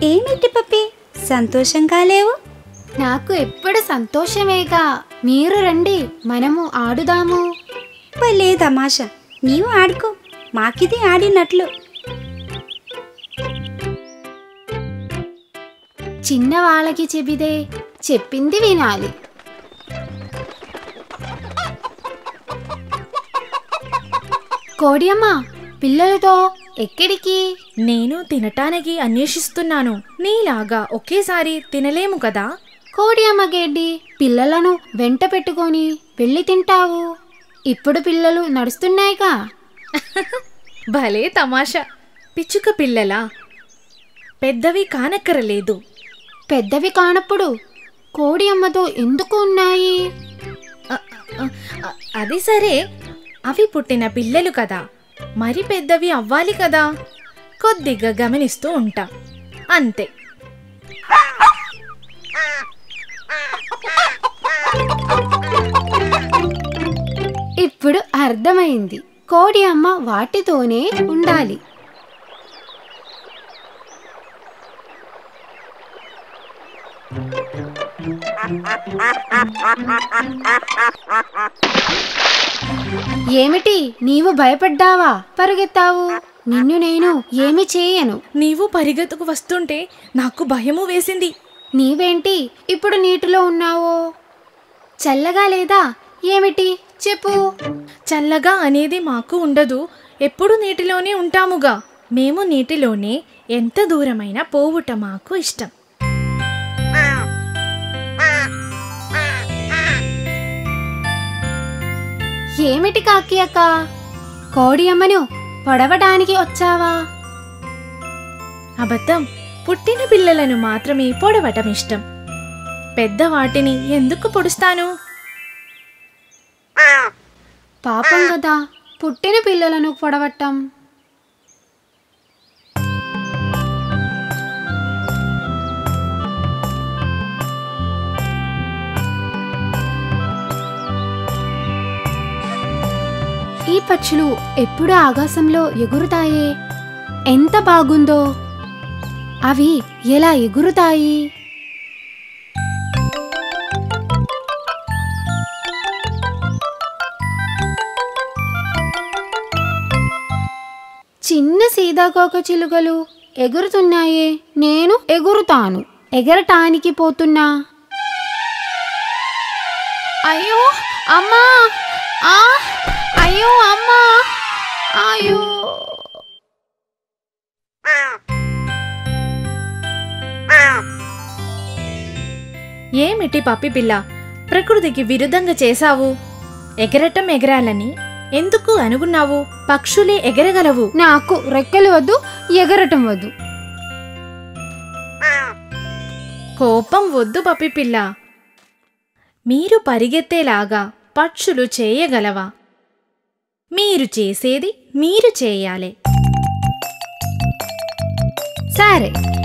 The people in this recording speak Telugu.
ఏమిటి పప్పి సంతోషంగా లేవు నాకు ఎప్పుడు సంతోషమేగా మీరు రండి మనము ఆడుదాము భలే తమాషా నీవు ఆడుకో మాకిది ఆడినట్లు చిన్న వాళ్ళకి చెబిదే చెప్పింది వినాలి కోడియమ్మ పిల్లలతో ఎక్కడికి నేను తినటానికి అన్వేషిస్తున్నాను నీలాగా ఒకేసారి తినలేము కదా కోడియమ్మ గేడ్డి పిల్లలను వెంట పెట్టుకొని వెళ్ళి తింటావు ఇప్పుడు పిల్లలు నడుస్తున్నాయిగా భలే తమాషా పిచ్చుక పిల్లలా పెద్దవి కానక్కరలేదు పెద్దవి కానప్పుడు కోడి అమ్మతో ఎందుకు ఉన్నాయి అ, అ, అ, అది సరే అవి పుట్టిన పిల్లలు కదా మరి పెద్దవి అవ్వాలి కదా కొద్దిగా గమనిస్తూ ఉంటా అంతే ఇప్పుడు అర్థమైంది కోడి అమ్మ వాటితోనే ఉండాలి ఏమిటి నీవు భయపడ్డావా పరుగెత్తావు నిన్ను నేను ఏమి చేయను నీవు పరిగెత్తుకు వస్తుంటే నాకు భయము వేసింది నీవేంటి ఇప్పుడు నీటిలో ఉన్నావో చల్లగా లేదా ఏమిటి చెప్పు చల్లగా అనేది మాకు ఉండదు ఎప్పుడు నీటిలోనే ఉంటాముగా మేము నీటిలోనే ఎంత దూరమైనా పోవుట మాకు ఇష్టం ఏమిటి కాకి అక్క కోడి అమ్మను పొడవడానికి వచ్చావా అబద్ధం పుట్టిన పిల్లలను మాత్రమే పొడవటం ఇష్టం పెద్ద వాటిని ఎందుకు పొడుస్తాను పాపం కదా పుట్టిన పిల్లలను పొడవటం ఈ పక్షులు ఎప్పుడు ఆకాశంలో ఎగురుతాయే ఎంత బాగుందో అవి ఎలా ఎగురుతాయి చిన్న సీతాకోక చిలుకలు ఎగురుతున్నాయే నేను ఎగురుతాను ఎగరటానికి పోతున్నా అయ్యో అమ్మా ఆ అయ్యో అమ్మా అయ్యో ఏమిటి పప్పి పిల్ల ప్రకృతికి విరుద్ధంగా చేశావు ఎగరటం ఎగరాలని ఎందుకు అనుకున్నావు పక్షులే ఎగరగలవు నాకు రెక్కలు వద్దు ఎగరటం వద్దు కోపం వద్దు పప్పి పిల్ల మీరు పరిగెత్తేలాగా పక్షులు చేయగలవా మీరు చేసేది మీరు చేయాలి సరే